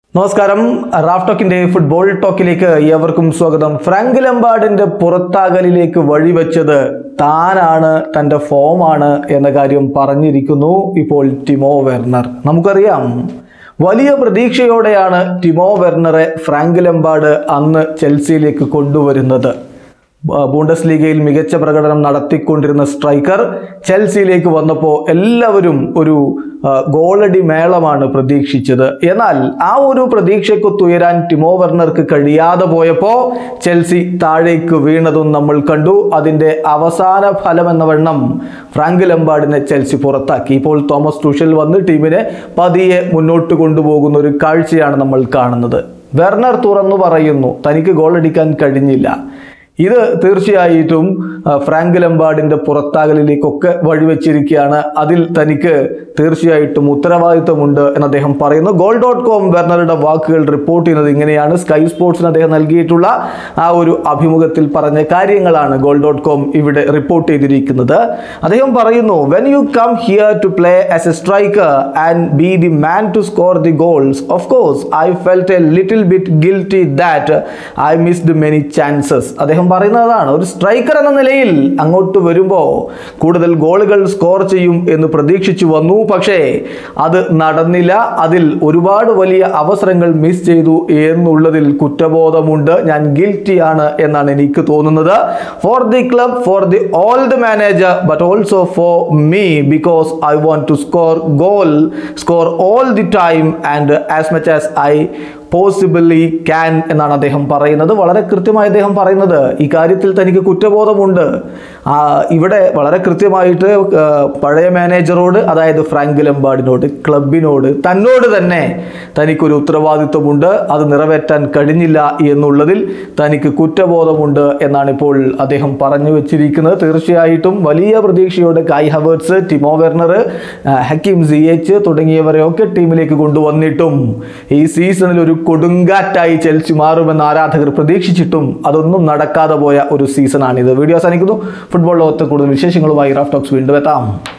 നമസ്കാരം Raf ടോക്കിന്റെ football ടോക്കിലേക്ക് ഏവർക്കും സ്വാഗതം ഫ്രാങ്ക് ലംബാർഡിന്റെ പുറത്താകലിലേക്ക് വഴിവെച്ചത് താനാണ് തന്റെ ഫോമാണ് എന്ന കാര്യം പറഞ്ഞിരിക്കുന്നു ഇപ്പോൾ ടിമോ വെർണർ നമുക്കറിയാം വലിയ പ്രതീക്ഷയോടെയാണ് ടിമോ വെർണറെ ഫ്രാങ്ക് ലംബാർഡ് അന്ന് ചെൽസിയിലേക്ക് കൊണ്ടുവരുന്നത് ബ- ബൂണ്ടസ് ലീഗയിൽ മികച്ച പ്രകടനം നടത്തിക്കൊണ്ടിരുന്ന സ്ട്രൈക്കർ ചെൽസിയിലേക്ക് വന്നപ്പോൾ എല്ലാവരും ഒരു ആ, ഗോളടി മേളമാണ് പ്രതീക്ഷിച്ചത് എന്നാൽ ആ ഒരു പ്രതീക്ഷയ്ക്കൊത്തുയരാൻ ടിമോ വെർണർക്ക് കഴിയാതെ പോയപ്പോൾ ചെൽസി താഴേക്ക് വീണതും നമ്മൾ കണ്ടു അതിൻ്റെ അവസാന ഫലം എന്ന വണ്ണം ഫ്രാങ്ക് ലംബാർഡിനെ ചെൽസി പുറത്താക്കി ഇപ്പോൾ തോമസ് ടൂഷൽ വന്ന് ടീമിനെ പതിയെ മുന്നോട്ട് കൊണ്ടുപോകുന്ന ഒരു കാഴ്ചയാണ് നമ്മൾ കാണുന്നത് വെർണർ തുറന്നു പറയുന്നു തനിക്ക് ഗോളടിക്കാൻ കഴിഞ്ഞില്ല ഇത് തീർച്ചയായിട്ടും ആ, ഫ്രാങ്ക് ലംബാർഡിന്റെ പുറത്താകലിലേക്കൊക്കെ വഴിവെച്ചിരിക്കുകയാണ് അതിൽ തനിക്ക് തീർച്ചയായിട്ടും ഉത്തരവാദിത്വമുണ്ട് എന്ന് അദ്ദേഹം പറയുന്നു ഗോൾ ഡോട്ട് കോം വെർണറുടെ വാക്കുകൾ റിപ്പോർട്ട് ചെയ്യുന്നത് ഇങ്ങനെയാണ് സ്കൈ സ്പോർട്സിന് അദ്ദേഹം നൽകിയിട്ടുള്ള ആ ഒരു അഭിമുഖത്തിൽ പറഞ്ഞ കാര്യങ്ങളാണ് ഗോൾ ഡോട്ട് കോം ഇവിടെ റിപ്പോർട്ട് ചെയ്തിരിക്കുന്നത് അദ്ദേഹം പറയുന്നു when you come here to play as a striker and be the man to score the goals of course I felt a little bit guilty that I missed many chances അദ്ദേഹം പറയുന്നതാണ് ഒരു striker എന്ന നിലയിൽ അങ്ങോട്ട് വരുമ്പോൾ കൂടുതൽ ഗോളുകൾ score ചെയ്യും എന്ന് പ്രതീക്ഷിച്ചു വന്നു പക്ഷേ അത് നടന്നില്ല അതിൽ ഒരുപാട് വലിയ അവസരങ്ങൾ മിസ് ചെയ്തു എന്നുള്ളതിൽ കുറ്റബോധമുണ്ട് ഞാൻ ഗിൽറ്റിയാണ് എന്നാണ് എനിക്ക് തോന്നുന്നത് for the club for the all the manager but also for me because I want to score goal score all the time and as much as I possibly can എന്നാണ് അദ്ദേഹം പറയുന്നത് വളരെ കൃത്യമായി അദ്ദേഹം പറയുന്നത് ഈ കാര്യത്തിൽ തനിക്ക് കുറ്റബോധമുണ്ട് ആ, ഇവിടെ വളരെ കൃത്യമായിട്ട് ആ, പഴയ മാനേജറോട് അതായത് ഫ്രാങ്ക് ലംബാർഡിനോട് ക്ലബിനോട് തന്നോട് തന്നെ തനിക്കൊരു ഉത്തരവാദിത്വമുണ്ട് അത് നിറവേറ്റാൻ കഴിഞ്ഞില്ല എന്നുള്ളതിൽ തനിക്ക് കുറ്റബോധമുണ്ട് എന്നാണ് ഇപ്പോൾ അദ്ദേഹം പറഞ്ഞു വെച്ചിരിക്കുന്നത് തീർച്ചയായിട്ടും വലിയ പ്രതീക്ഷയോടെ കായ് ഹവേർട്സ് ടിമോ വെർണർ ആ, ഹക്കീം സി എച്ച് തുടങ്ങിയവരെയൊക്കെ ടീമിലേക്ക് കൊണ്ടുവന്നിട്ടും ഈ സീസണിൽ ഒരു കൊടുങ്കാറ്റായി ചെൽസി മാറുമെന്ന് ആരാധകർ പ്രതീക്ഷിച്ചിട്ടും അതൊന്നും നടക്കാതെ പോയ ഒരു സീസണാണിത് വീഡിയോ അവസാനിക്കുന്നു ഫുട്ബോൾ ലോകത്ത് കൂടുതൽ വിശേഷങ്ങളുമായി റാഫ് ടോക്സ് വീണ്ടും എത്താം